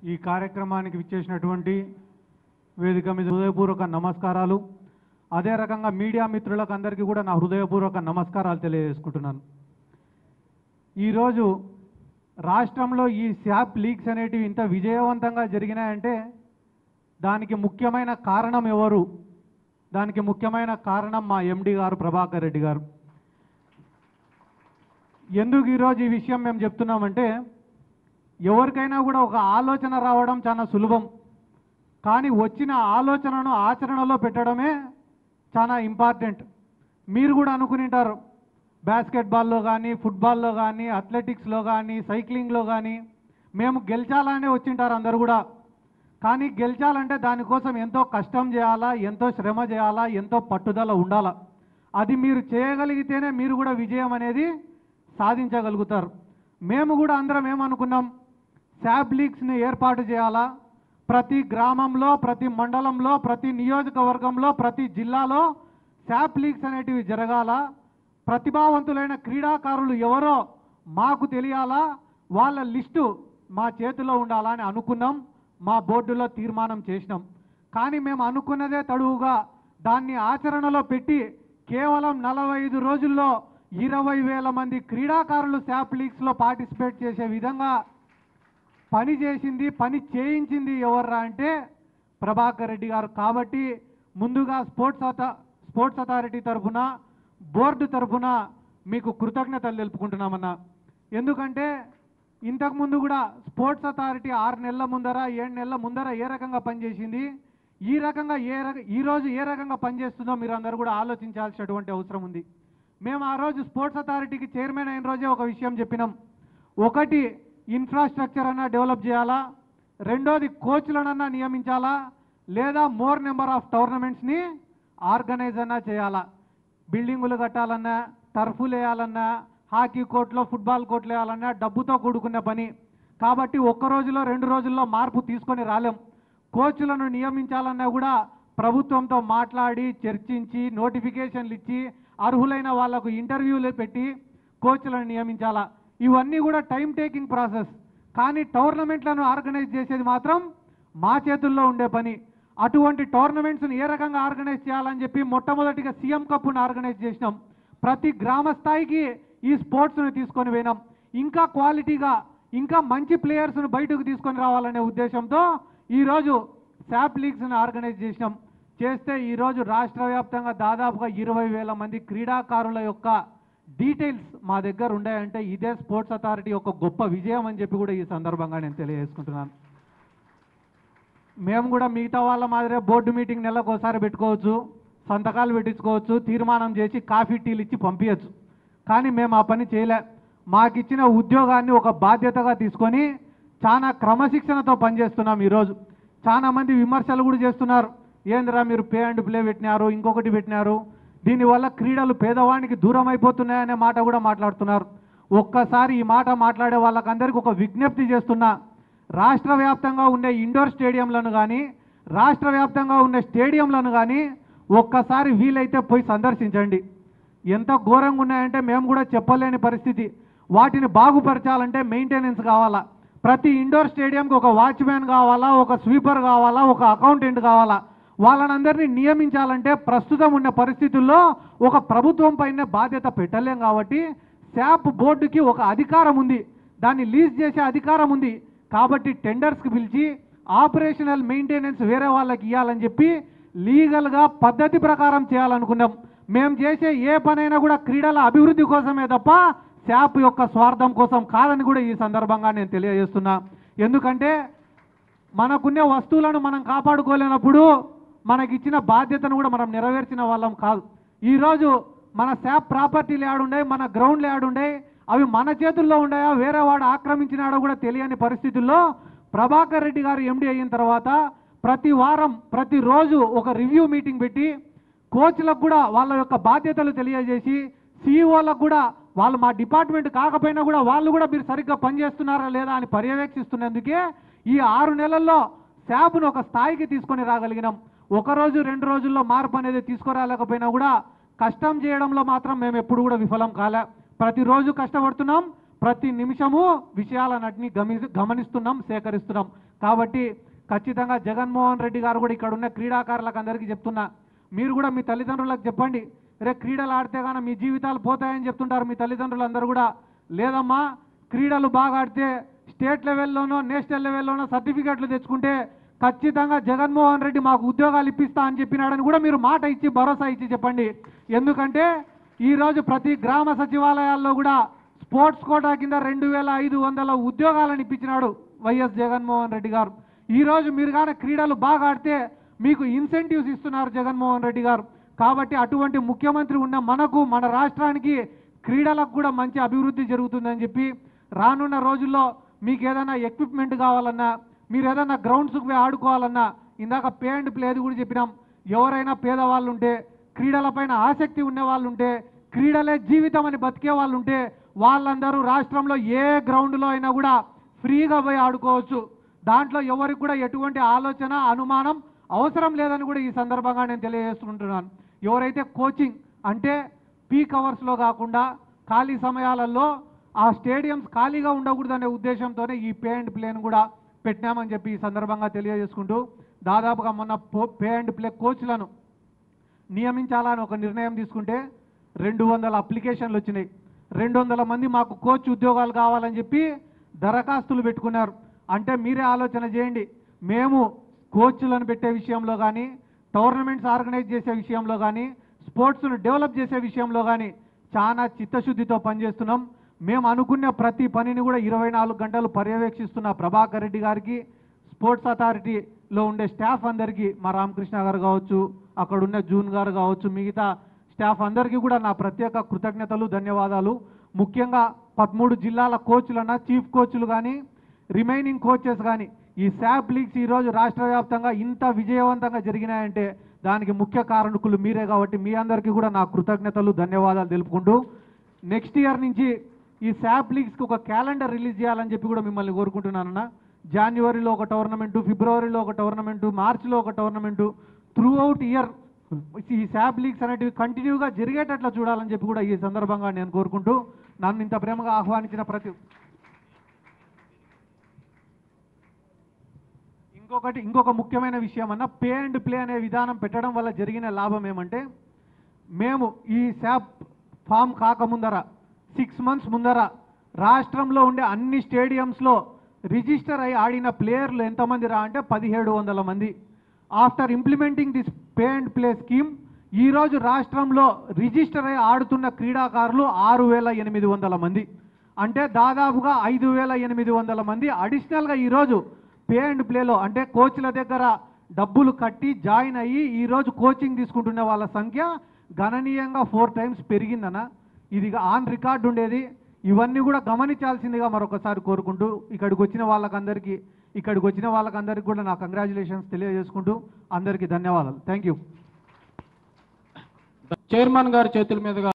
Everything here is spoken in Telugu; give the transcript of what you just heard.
ఈ కార్యక్రమానికి విచ్చేసినటువంటి వేదిక మీద హృదయపూర్వక నమస్కారాలు అదే రకంగా మీడియా మిత్రులకు అందరికీ కూడా నా హృదయపూర్వక నమస్కారాలు తెలియజేసుకుంటున్నాను ఈరోజు రాష్ట్రంలో ఈ శాప్ లీక్స్ అనేటివి ఇంత విజయవంతంగా జరిగినాయంటే దానికి ముఖ్యమైన కారణం ఎవరు దానికి ముఖ్యమైన కారణం మా ఎండి గారు ప్రభాకర్ రెడ్డి గారు ఎందుకు ఈరోజు ఈ విషయం మేము చెప్తున్నామంటే ఎవరికైనా కూడా ఒక ఆలోచన రావడం చాలా సులభం కానీ వచ్చిన ఆలోచనను ఆచరణలో పెట్టడమే చాలా ఇంపార్టెంట్ మీరు కూడా అనుకునింటారు బాస్కెట్బాల్లో కానీ ఫుట్బాల్లో కానీ అథ్లెటిక్స్లో కానీ సైక్లింగ్లో కానీ మేము గెలిచాలనే వచ్చింటారు అందరు కూడా కానీ గెలిచాలంటే దానికోసం ఎంతో కష్టం చేయాలా ఎంతో శ్రమ చేయాలా ఎంతో పట్టుదల ఉండాలా అది మీరు చేయగలిగితేనే మీరు కూడా విజయం అనేది సాధించగలుగుతారు మేము కూడా అందరం ఏమనుకున్నాం శాబ్ లీగ్స్ని ఏర్పాటు చేయాలా ప్రతి గ్రామంలో ప్రతి మండలంలో ప్రతి నియోజకవర్గంలో ప్రతి జిల్లాలో శాప్ లీగ్స్ అనేటివి జరగాల ప్రతిభావంతులైన క్రీడాకారులు ఎవరో మాకు తెలియాలా వాళ్ళ లిస్టు మా చేతిలో ఉండాలా అని అనుకున్నాం మా బోర్డులో తీర్మానం చేసినాం కానీ మేము అనుకున్నదే తడువుగా దాన్ని ఆచరణలో పెట్టి కేవలం నలభై ఐదు రోజుల్లో ఇరవై వేల మంది క్రీడాకారులు శాప్ లీగ్స్లో పార్టిసిపేట్ చేసే విధంగా పని చేసింది పని చేయించింది ఎవర్రా అంటే ప్రభాకర్ రెడ్డి గారు కాబట్టి ముందుగా స్పోర్ట్స్ అథా స్పోర్ట్స్ అథారిటీ తరఫున బోర్డు తరఫున మీకు కృతజ్ఞతలు తెలుపుకుంటున్నామన్నా ఎందుకంటే ఇంతకుముందు కూడా స్పోర్ట్స్ అథారిటీ ఆరు నెలల ముందర ఏడు నెలల ముందర ఏ రకంగా పనిచేసింది ఈ రకంగా ఏ రక ఈ రోజు ఏ రకంగా పనిచేస్తుందో మీరు అందరూ కూడా ఆలోచించాల్సినటువంటి అవసరం ఉంది మేము ఆ రోజు స్పోర్ట్స్ అథారిటీకి చైర్మన్ అయిన రోజే ఒక విషయం చెప్పినాం ఒకటి ఇన్ఫ్రాస్ట్రక్చర్ అన్నా డెవలప్ చేయాలా రెండోది కోచ్లనన్నా నియమించాలా లేదా మోర్ నెంబర్ ఆఫ్ టోర్నమెంట్స్ని ఆర్గనైజ్ అన్నా చేయాలా బిల్డింగులు కట్టాలన్నా టర్ఫులు వేయాలన్నా హాకీ కోర్టులో ఫుట్బాల్ కోర్టులు వేయాలన్నా డబ్బుతో కూడుకున్న పని కాబట్టి ఒక్క రోజులో రెండు రోజుల్లో మార్పు తీసుకొని రాలేం కోచ్లను నియమించాలన్నా కూడా ప్రభుత్వంతో మాట్లాడి చర్చించి నోటిఫికేషన్లు ఇచ్చి అర్హులైన వాళ్లకు ఇంటర్వ్యూలు పెట్టి కోచ్లను నియమించాలా ఇవన్నీ కూడా టైం టేకింగ్ ప్రాసెస్ కానీ టోర్నమెంట్లను ఆర్గనైజ్ చేసేది మాత్రం మా చేతుల్లో ఉండే పని అటువంటి టోర్నమెంట్స్ని ఏ రకంగా ఆర్గనైజ్ చేయాలని చెప్పి మొట్టమొదటిగా సీఎం కప్ను ఆర్గనైజ్ చేసినాం ప్రతి గ్రామ స్థాయికి ఈ స్పోర్ట్స్ని తీసుకొని పోయినాం ఇంకా క్వాలిటీగా ఇంకా మంచి ప్లేయర్స్ను బయటకు తీసుకొని రావాలనే ఉద్దేశంతో ఈరోజు శాప్ లీగ్స్ని ఆర్గనైజ్ చేసినాం చేస్తే ఈరోజు రాష్ట్ర వ్యాప్తంగా దాదాపుగా ఇరవై వేల మంది క్రీడాకారుల యొక్క డీటెయిల్స్ మా దగ్గర ఉన్నాయంటే ఇదే స్పోర్ట్స్ అథారిటీ యొక్క గొప్ప విజయం అని చెప్పి కూడా ఈ సందర్భంగా నేను తెలియజేసుకుంటున్నాను మేము కూడా మిగతా వాళ్ళ మాదిరే బోర్డు మీటింగ్ నెలకు ఒకసారి పెట్టుకోవచ్చు సంతకాలు పెట్టించుకోవచ్చు తీర్మానం చేసి కాఫీ టీలు ఇచ్చి పంపించచ్చు కానీ మేము ఆ పని చేయలే మాకిచ్చిన ఉద్యోగాన్ని ఒక బాధ్యతగా తీసుకొని చాలా క్రమశిక్షణతో పనిచేస్తున్నాం ఈరోజు చాలా మంది విమర్శలు కూడా చేస్తున్నారు ఏందిరా మీరు పే అండ్ ప్లే పెట్టినారు ఇంకొకటి పెట్టినారు దీనివల్ల క్రీడలు పేదవానికి దూరం అయిపోతున్నాయనే మాట కూడా మాట్లాడుతున్నారు ఒక్కసారి ఈ మాట మాట్లాడే వాళ్ళకందరికీ ఒక విజ్ఞప్తి చేస్తున్నా రాష్ట్ర వ్యాప్తంగా ఉండే ఇండోర్ స్టేడియంలను కానీ రాష్ట్ర వ్యాప్తంగా ఉండే స్టేడియంలను కానీ ఒక్కసారి వీలైతే పోయి సందర్శించండి ఎంత ఘోరంగా ఉన్నాయంటే మేము కూడా చెప్పలేని పరిస్థితి వాటిని బాగుపరచాలంటే మెయింటెనెన్స్ కావాలా ప్రతి ఇండోర్ స్టేడియంకి ఒక వాచ్మ్యాన్ కావాలా ఒక స్వీపర్ కావాలా ఒక అకౌంటెంట్ కావాలా వాళ్ళనందరినీ నియమించాలంటే ప్రస్తుతం ఉన్న పరిస్థితుల్లో ఒక ప్రభుత్వం పైన బాధ్యత పెట్టలేం కాబట్టి శాప్ బోర్డుకి ఒక అధికారం ఉంది దాన్ని లీజ్ చేసే అధికారం ఉంది కాబట్టి టెండర్స్కి పిలిచి ఆపరేషనల్ మెయింటెనెన్స్ వేరే వాళ్ళకి ఇవ్వాలని చెప్పి లీగల్గా పద్ధతి ప్రకారం చేయాలనుకున్నాం మేము చేసే ఏ పనైనా కూడా క్రీడల అభివృద్ధి కోసమే తప్ప శాప్ యొక్క స్వార్థం కోసం కాదని కూడా ఈ సందర్భంగా నేను తెలియజేస్తున్నా ఎందుకంటే మనకున్న వస్తువులను మనం కాపాడుకోలేనప్పుడు మనకిచ్చిన బాధ్యతను కూడా మనం నెరవేర్చిన వాళ్ళం కాదు ఈరోజు మన శాప్ ప్రాపర్టీలు ఏడుండే మన గ్రౌండ్లు ఏడుండే అవి మన చేతుల్లో ఉన్నాయా వేరే వాడు ఆక్రమించినాడో కూడా తెలియని పరిస్థితుల్లో ప్రభాకర్ రెడ్డి గారు ఎండి అయిన తర్వాత ప్రతి వారం ప్రతిరోజు ఒక రివ్యూ మీటింగ్ పెట్టి కోచ్లకు కూడా వాళ్ళ యొక్క బాధ్యతలు తెలియజేసి సీఈఓలకు కూడా వాళ్ళు మా డిపార్ట్మెంట్ కాకపోయినా కూడా వాళ్ళు కూడా మీరు సరిగ్గా పనిచేస్తున్నారా లేదా అని పర్యవేక్షిస్తున్నందుకే ఈ ఆరు నెలల్లో శాప్ను ఒక స్థాయికి తీసుకొని రాగలిగినాం ఒక రోజు రెండు రోజుల్లో మార్పు అనేది తీసుకురాలేకపోయినా కూడా కష్టం చేయడంలో మాత్రం మేము ఎప్పుడు కూడా విఫలం కాలే ప్రతిరోజు కష్టపడుతున్నాం ప్రతి నిమిషము విషయాలన్నింటినీ గమి గమనిస్తున్నాం సేకరిస్తున్నాం కాబట్టి ఖచ్చితంగా జగన్మోహన్ రెడ్డి గారు కూడా ఇక్కడ ఉన్న క్రీడాకారులకు అందరికీ చెప్తున్నా మీరు కూడా మీ తల్లిదండ్రులకు చెప్పండి రే క్రీడలు ఆడితే గానీ మీ జీవితాలు పోతాయని చెప్తుంటారు మీ తల్లిదండ్రులు అందరూ కూడా లేదమ్మా క్రీడలు బాగా ఆడితే స్టేట్ లెవెల్లోనో నేషనల్ లెవెల్లోనో సర్టిఫికెట్లు తెచ్చుకుంటే ఖచ్చితంగా జగన్మోహన్ రెడ్డి మాకు ఉద్యోగాలు ఇప్పిస్తా అని చెప్పినాడని కూడా మీరు మాట ఇచ్చి భరోసా ఇచ్చి చెప్పండి ఎందుకంటే ఈరోజు ప్రతి గ్రామ సచివాలయాల్లో కూడా స్పోర్ట్స్ కోటా కింద రెండు వేల ఐదు వందల ఉద్యోగాలను ఇప్పించినాడు వైఎస్ జగన్మోహన్ రెడ్డి గారు ఈరోజు మీరు కానీ క్రీడలు బాగా ఆడితే మీకు ఇన్సెంటివ్స్ ఇస్తున్నారు జగన్మోహన్ రెడ్డి గారు కాబట్టి అటువంటి ముఖ్యమంత్రి ఉన్న మనకు మన రాష్ట్రానికి క్రీడలకు కూడా మంచి అభివృద్ధి జరుగుతుందని చెప్పి రానున్న రోజుల్లో మీకు ఏదైనా ఎక్విప్మెంట్ కావాలన్నా మీరు ఏదైనా గ్రౌండ్స్కి పోయి ఆడుకోవాలన్నా ఇందాక పే అండ్ ప్లేది కూడా చెప్పినాం ఎవరైనా పేదవాళ్ళు ఉంటే క్రీడలపైన ఆసక్తి ఉండే వాళ్ళు ఉంటే క్రీడలే జీవితం అని బతికే వాళ్ళు ఉంటే వాళ్ళందరూ రాష్ట్రంలో ఏ గ్రౌండ్లో అయినా కూడా ఫ్రీగా పోయి ఆడుకోవచ్చు దాంట్లో ఎవరికి కూడా ఎటువంటి ఆలోచన అనుమానం అవసరం లేదని కూడా ఈ సందర్భంగా నేను తెలియజేస్తుంటున్నాను ఎవరైతే కోచింగ్ అంటే పీక్ అవర్స్లో కాకుండా ఖాళీ సమయాలలో ఆ స్టేడియంస్ ఖాళీగా ఉండకూడదనే ఉద్దేశంతోనే ఈ పే అండ్ ప్లేను కూడా పెట్టినామని చెప్పి ఈ సందర్భంగా తెలియజేసుకుంటూ దాదాపుగా మొన్న పో- పే అండ్ ప్లే కోచ్లను నియమించాలని ఒక నిర్ణయం తీసుకుంటే రెండు వందల అప్లికేషన్లు వచ్చినాయి రెండు వందల మంది మాకు కోచ్ ఉద్యోగాలు కావాలని చెప్పి దరఖాస్తులు పెట్టుకున్నారు అంటే మీరే ఆలోచన చేయండి మేము కోచ్లను పెట్టే విషయంలో కానీ టోర్నమెంట్స్ ఆర్గనైజ్ చేసే విషయంలో కానీ స్పోర్ట్స్ను డెవలప్ చేసే విషయంలో కానీ చాలా చిత్తశుద్ధితో పనిచేస్తున్నాం మేము అనుకునే ప్రతి పనిని కూడా ఇరవై నాలుగు గంటలు పర్యవేక్షిస్తున్న ప్రభాకర్ రెడ్డి గారికి స్పోర్ట్స్ అథారిటీలో ఉండే స్టాఫ్ అందరికీ మా రామకృష్ణ గారు కావచ్చు అక్కడ ఉన్న జూన్ గారు కావచ్చు మిగతా స్టాఫ్ అందరికీ కూడా నా ప్రత్యేక కృతజ్ఞతలు ధన్యవాదాలు ముఖ్యంగా పదమూడు జిల్లాల కోచ్లన్న చీఫ్ కోచ్లు కానీ రిమైనింగ్ కోచెస్ కానీ ఈ శాప్ లీగ్స్ ఈరోజు రాష్ట్ర వ్యాప్తంగా ఇంత విజయవంతంగా జరిగినాయంటే దానికి ముఖ్య కారణకులు మీరే కాబట్టి మీ అందరికీ కూడా నా కృతజ్ఞతలు ధన్యవాదాలు తెలుపుకుంటూ నెక్స్ట్ ఇయర్ నుంచి ఈ శాప్ లీగ్స్కి ఒక క్యాలెండర్ రిలీజ్ చేయాలని చెప్పి కూడా మిమ్మల్ని కోరుకుంటున్నానన్న జనవరిలో ఒక టోర్నమెంటు ఫిబ్రవరిలో ఒక టోర్నమెంటు మార్చిలో ఒక టోర్నమెంటు త్రూ అవుట్ ఇయర్ ఈ శాప్ లీగ్స్ అనేటివి కంటిన్యూగా జరిగేటట్లు చూడాలని చెప్పి కూడా ఈ సందర్భంగా నేను కోరుకుంటూ నన్ను ఇంత ప్రేమగా ఆహ్వానించిన ప్రతి ఇంకొకటి ఇంకొక ముఖ్యమైన విషయం అన్న పే అండ్ ప్లే అనే విధానం పెట్టడం వల్ల జరిగిన లాభం ఏమంటే మేము ఈ శాప్ ఫామ్ కాకముందర సిక్స్ మంత్స్ ముందర రాష్ట్రంలో ఉండే అన్ని స్టేడియంస్లో రిజిస్టర్ అయి ఆడిన ప్లేయర్లు ఎంతమంది రా అంటే పదిహేడు వందల మంది after implementing this pay and play scheme ఈరోజు రాష్ట్రంలో రిజిస్టర్ అయి ఆడుతున్న క్రీడాకారులు ఆరు వేల ఎనిమిది వందల మంది అంటే దాదాపుగా ఐదు వేల ఎనిమిది వందల మంది అడిషనల్గా ఈరోజు పే అండ్ ప్లేలో అంటే కోచ్ల దగ్గర డబ్బులు కట్టి జాయిన్ అయ్యి ఈరోజు కోచింగ్ తీసుకుంటున్న వాళ్ళ సంఖ్య గణనీయంగా ఫోర్ టైమ్స్ పెరిగిందన్న ఇది ఆన్ రికార్డ్ ఉండేది ఇవన్నీ కూడా గమనించాల్సిందిగా మరొకసారి కోరుకుంటూ ఇక్కడికి వచ్చిన వాళ్ళకందరికీ ఇక్కడికి వచ్చిన వాళ్ళకందరికీ కూడా నా కంగ్రాచులేషన్స్ తెలియజేసుకుంటూ అందరికీ ధన్యవాదాలు థ్యాంక్ యూ చైర్మన్ గారి చేతుల మీదుగా